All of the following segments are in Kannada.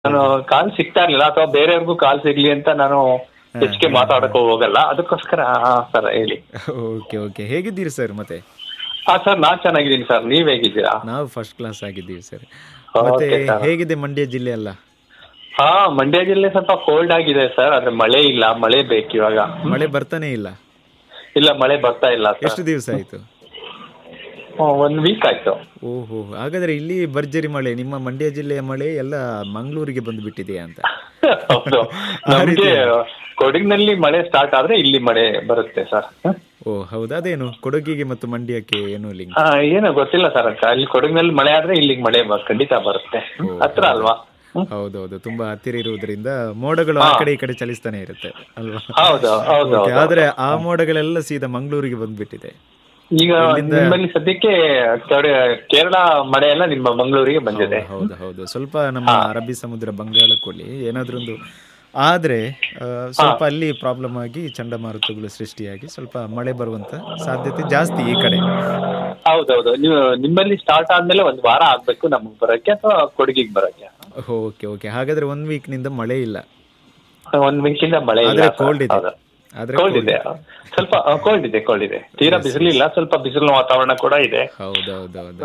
ನಾನು ಕಾಲ್ ಸಿಗ್ತಾ ಇರ್ಲಿಲ್ಲ ಅಥವಾ ಬೇರೆಯವ್ರಿಗೂ ಕಾಲ್ ಸಿಗ್ಲಿ ಅಂತ ನಾನು ಹೆಚ್ಚಿಗೆ ಮಾತಾಡಕ್ ಹೋಗಲ್ಲ ಅದಕ್ಕೋಸ್ಕರ ಸರ್ ಹೇಳಿ ಓಕೆ ಓಕೆ ಹೇಗಿದ್ದೀರಿ ಸರ್ ಮತ್ತೆ ಹಾ ಸರ್ ನಾನ್ ಚೆನ್ನಾಗಿದ್ದೀನಿ ಸರ್ ನೀವ್ ಹೇಗಿದ್ದೀರಾ ನಾವು ಫಸ್ಟ್ ಕ್ಲಾಸ್ ಆಗಿದ್ದೀವಿ ಸರ್ Okay, ಮತ್ತೆ sir. ಹೇಗಿದೆ ಮಂಡ್ಯ ಜಿಲ್ಲೆ ಅಲ್ಲ ಹಾ ಮಂಡ್ಯ ಜಿಲ್ಲೆ ಸ್ವಲ್ಪ ಕೋಲ್ಡ್ ಆಗಿದೆ ಸರ್ ಆದ್ರೆ ಮಳೆ ಇಲ್ಲ ಮಳೆ ಬೇಕು ಇವಾಗ ಮಳೆ ಬರ್ತಾನೆ ಇಲ್ಲ ಇಲ್ಲ ಮಳೆ ಬರ್ತಾ ಇಲ್ಲ ಸರ್ ಎಷ್ಟು ದಿವಸ ಆಯ್ತು ಒಂದ್ ವೀಕ್ ಆಯ್ತು ಓಹೋ ಹಾಗಾದ್ರೆ ಇಲ್ಲಿ ಭರ್ಜರಿ ಮಳೆ ನಿಮ್ಮ ಮಂಡ್ಯ ಜಿಲ್ಲೆಯ ಮಳೆ ಎಲ್ಲ ಮಂಗಳೂರಿಗೆ ಬಂದ್ಬಿಟ್ಟಿದೆಯಾ ಅಂತ ಹೌದು ನಮ್ಗೆ ಕೊಡಗಿನಲ್ಲಿ ಮಳೆ ಸ್ಟಾರ್ಟ್ ಆದ್ರೆ ಇಲ್ಲಿ ಮಳೆ ಬರುತ್ತೆ ಸರ್ ಓ ಹೌದಾ ಅದೇನು ಕೊಡಗಿಗೆ ಮತ್ತು ಮಂಡ್ಯಕ್ಕೆ ಏನು ಲಿಂಕ್ ಆ, ಏನೋ ಗೊತ್ತಿಲ್ಲ ಸರ್ ಅಲ್ಲಿ ಕೊಡಗಿನಲ್ಲಿ ಮಳೆ ಆದ್ರೆ ಇಲ್ಲಿಗೆ ಮಳೆ ಬ- ಖಂಡಿತ ಬರುತ್ತೆ ಹತ್ರ ಅಲ್ವಾ ಹ್ಮ್. ಹೌದೌದು ತುಂಬಾ ಹತ್ತಿರ ಇರುವುದರಿಂದ ಮೋಡಗಳು ಆ ಕಡೆ ಈ ಕಡೆ ಚಲಿಸ್ತಾನೆ ಇರುತ್ತೆ ಅಲ್ವಾ ಹೌದು ಹೌದು Okay, ಆದ್ರೆ ಆ ಮೋಡಗಳೆಲ್ಲ ಸೀದಾ ಮಂಗಳೂರಿಗೆ ಬಂದ್ಬಿಟ್ಟಿದೆ ಈಗ ನಿಮ್ಮಲ್ಲಿ ಸದ್ಯಕ್ಕೆ ಕಡೆ- ಕೇರಳ ಮಳೆ ಎಲ್ಲ ನಿಮ್ಮ ಮಂಗಳೂರಿಗೆ ಬಂದಿದೆ ಹೌದು ಹೌದು ಸ್ವಲ್ಪ ನಮ್ಮ ಅರಬ್ಬಿ ಸಮುದ್ರ ಬಂಗಾಳ ಕೊಲ್ಲಿ ಏನಾದ್ರೂ ಒಂದು ಆದ್ರೆ ಆ, ಸ್ವಲ್ಪ ಅಲ್ಲಿ ಪ್ರಾಬ್ಲಮ್ ಆಗಿ ಚಂಡಮಾರುತಗಳು ಸೃಷ್ಟಿಯಾಗಿ ಸ್ವಲ್ಪ ಮಳೆ ಬರುವಂತ ಸಾಧ್ಯತೆ ಜಾಸ್ತಿ ಈ ಕಡೆ ಹೌದೌದು ನೀವು ನಿಮ್ಮಲ್ಲಿ ಸ್ಟಾರ್ಟ್ ಆದ್ಮೇಲೆ ಒಂದ್ ವಾರ ಆಗ್ಬೇಕು ನಮಗ್ ಬರಕ್ಕೆ ಅಥವಾ ಕೊಡಗಿಗೆ ಬರಕ್ಕೆ ಓಕೆ ಓಕೆ ಹಾಗಾದ್ರೆ ಒನ್ ವೀಕ್ ನಿಂದ ಮಳೆ ಇಲ್ಲ ಒಂದ್ ವೀಕ್ ಇಂದ ಮಳೆ ಇಲ್ಲ ಆದ್ರೆ sir. ಕೋಲ್ಡ್ ಇದೆ ಹೌದು. ಆದ್ರೆ ಕೋಲ್ಡ್ ಇದೆ ಸ್ವಲ್ಪ ಕೋಲ್ಡ್ ಇದೆ ಕೋಲ್ಡ್ ಇದೆ ತೀರಾ ಬಿಸಿಲಿಲ್ಲ ಸ್ವಲ್ಪ ಬಿಸಿಲಿನ ವಾತಾವರಣ ಕೂಡ ಇದೆ ಹೌದೌದೌದು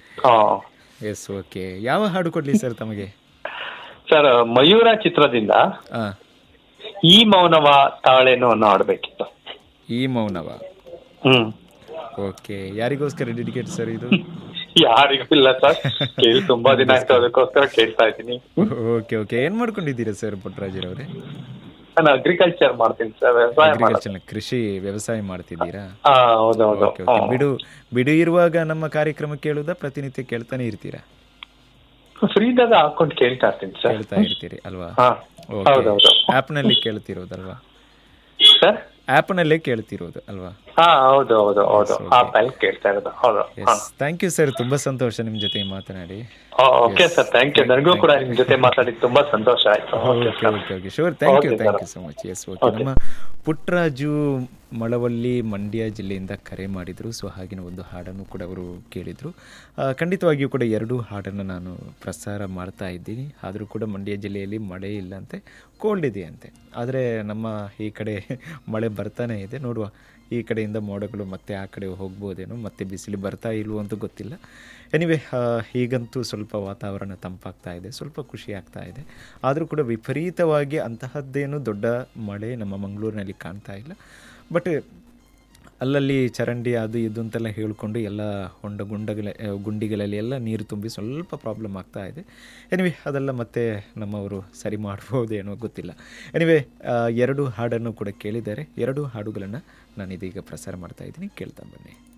ಎಸ್ ಓಕೆ ಯಾವ ಹಾಡು ಕೊಡ್ಲಿ ಸರ್ ತಮಗೆ ಸರ್ ಮಯೂರ ಚಿತ್ರದಿಂದ ಆ ಈ ಮೌನವ ತಾಳೇನು ಅನ್ನೋ ಆಡ್ಬೇಕಿತ್ತು ಈ ಮೌನವ ಹ್ಮ್ ಓಕೆ ಯಾರಿಗೋಸ್ಕರ ಡೆಡಿಕೇಟ್ ಸರ್ ಇದು ಯಾರಿಗೂ ಇಲ್ಲ ಸರ್ ಕೇಳಿ ತುಂಬಾ ದಿನ ಆಯ್ತು ಅದಕ್ಕೋಸ್ಕರ ಕೇಳ್ತಾ ಇದ್ದೀನಿ ಓಕೆ ಓಕೆ ಏನ್ ಮಾಡ್ಕೊಂಡಿದ್ದೀರಾ ಸರ್ ಪುಟ್ಟರಾಜರವ್ರೆ ನಾನು ಅಗ್ರಿಕಲ್ಚರ್ ಮಾಡ್ತೀನಿ ಸರ್ ವ್ಯವಸಾಯ ಮಾಡ್ತೀನಿ ಅಗ್ರಿಕಲ್ಚರ್ ಕೃಷಿ ವ್ಯವಸಾಯ ಮಾಡ್ತಿದ್ದೀರಾ ಹಾ ಹೌದೌದು ಓಕೆ ಓಕೆ ಬಿಡು ಬಿಡು ಇರುವಾಗ ನಮ್ಮ ಕಾರ್ಯಕ್ರಮ ಕೇಳುವುದಾ ಪ್ರತಿನಿತ್ಯ ಕೇಳ್ತಾನೆ ಇರ್ತೀರಾ ಫ್ರೀ ಇದ್ದಾಗ ಹಾಕೊಂಡು ಕೇಳ್ತಾ ಇರ್ತೀನಿ ಸರ್ ಕೇಳ್ತಾ ಇರ್ತೀರಿ ಅಲ್ವಾ ಹಾ ಓಕೆ ಹೌದೌದು ಆ್ಯಪ್ನಲ್ಲಿ ಕೇಳ್ತಿರೋದಲ್ವಾ ಸರ್ ಆ್ಯಪ್ನಲ್ಲೇ ಕೇಳ್ತಿರೋದು ಅಲ್ವಾ ಹಾ ಹೌದು ಹೌದು ಹೌದು ಆ ಪೈಲ್ ಕೇಳ್ತಾ ಇರೋದು ಹೌದು ಎಸ್ ಥ್ಯಾಂಕ್ ಯು ಸರ್ ತುಂಬಾ ಸಂತೋಷ ನಿಮ್ಮ ಜೊತೆ ಮಾತನಾಡಿ ಓಕೆ ಸರ್ ಥ್ಯಾಂಕ್ ಯು ನನಗೂ ಕೂಡ ನಿಮ್ ಜೊತೆ ಮಾತಾಡಿ ತುಂಬಾ ಸಂತೋಷ ಆಯ್ತು okay okay okay okay sure thank you thank you so much yes okay ನಮ್ಮ ಪುಟ್ಟರಾಜು ಮಳವಳ್ಳಿ ಮಂಡ್ಯ ಜಿಲ್ಲೆಯಿಂದ ಕರೆ ಮಾಡಿದರು ಸೊ ಹಾಗಿನ ಒಂದು ಹಾಡನ್ನು ಕೂಡ ಅವರು ಕೇಳಿದರು ಆ, ಖಂಡಿತವಾಗಿಯೂ ಕೂಡ ಎರಡು ಹಾಡನ್ನು ನಾನು ಪ್ರಸಾರ ಮಾಡ್ತಾ ಇದ್ದೀನಿ ಆದರೂ ಕೂಡ ಮಂಡ್ಯ ಜಿಲ್ಲೆಯಲ್ಲಿ ಮಳೆ ಇಲ್ಲಂತೆ ಕೋಲ್ಡ್ ಇದೆಯಂತೆ ಆದರೆ ನಮ್ಮ ಈ ಕಡೆ ಮಳೆ ಬರ್ತಾನೆ ಇದೆ ನೋಡುವ ಈ ಕಡೆಯಿಂದ ಮೋಡಗಳು ಮತ್ತೆ ಆ ಕಡೆ ಹೋಗ್ಬೋದೇನೋ ಮತ್ತೆ ಬಿಸಿಲು ಬರ್ತಾ ಇಲ್ವೋ ಅಂತ ಗೊತ್ತಿಲ್ಲ ಎನಿವೆ ಈಗಂತೂ ಸ್ವಲ್ಪ ವಾತಾವರಣ ತಂಪಾಗ್ತಾ ಇದೆ ಸ್ವಲ್ಪ ಖುಷಿ ಆಗ್ತಾ ಇದೆ ಆದರೂ ಕೂಡ ವಿಪರೀತವಾಗಿ ಅಂತಹದ್ದೇನು ದೊಡ್ಡ ಮಳೆ ನಮ್ಮ ಮಂಗಳೂರಿನಲ್ಲಿ ಕಾಣ್ತಾ ಇಲ್ಲ ಬಟ್ ಅಲ್ಲಲ್ಲಿ ಚರಂಡಿ ಅದು ಇದು ಅಂತೆಲ್ಲ ಹೇಳಿಕೊಂಡು ಎಲ್ಲ ಹೊಂಡ ಗುಂಡಗಳ ಆ, ಗುಂಡಿಗಳಲ್ಲಿ ಎಲ್ಲ ನೀರು ತುಂಬಿ ಸ್ವಲ್ಪ ಪ್ರಾಬ್ಲಮ್ ಆಗ್ತಾ ಇದೆ ಎನಿವೆ ಅದೆಲ್ಲ ಮತ್ತೆ ನಮ್ಮವರು ಸರಿ ಮಾಡ್ಬೋದೇನೋ ಗೊತ್ತಿಲ್ಲ ಎನಿವೆ ಎರಡು ಹಾಡನ್ನು ಕೂಡ ಕೇಳಿದ್ದಾರೆ ಎರಡು ಹಾಡುಗಳನ್ನು ನಾನು ಇದೀಗ ಪ್ರಸಾರ ಮಾಡ್ತಾ ಇದ್ದೀನಿ ಕೇಳ್ತಾ ಬನ್ನಿ